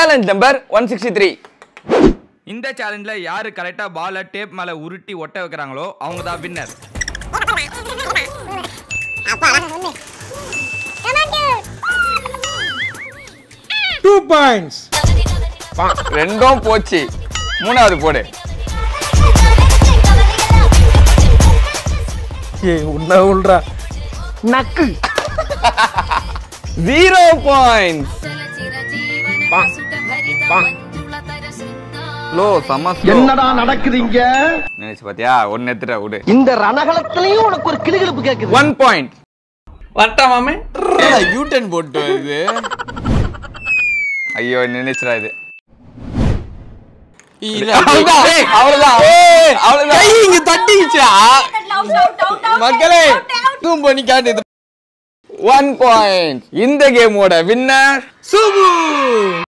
Challenge number one sixty three இந்த சேலஞ்சில் யார் கரெக்டாக பாலை டேப் மேலே உருட்டி ஒட்ட வைக்கிறாங்களோ அவங்க தான் வின்னர் டூ பாயிண்ட்ஸ் ரெண்டும் போச்சு மூணாவது போடு ஏ உன்ன உள்றா நக்கு ஜீரோ பாயிண்ட்ஸ் லோ செம்ம slow. என்னடா நடக்குதுங்க நினைச்சு பாத்தியா ஒன்னு எடுத்துட்ட விடு இந்த ரணகலத்திலையும் உனக்கு ஒரு கிளுகிழப்பு கேக்குது ஒன் பாயிண்ட் வட்டா மாமே யூட்டன் போட்டு வருது ஐயோ நினைச்சுடா இது அவ்வளவுதான் அவ்வளவுதான் அவ்வளவுதான் இங்க தட்டிச்சா மக்களே தூம் பண்ணி காட்டு ஒன் பாயிண்ட் இந்த கேமோட வின்னர் சுபு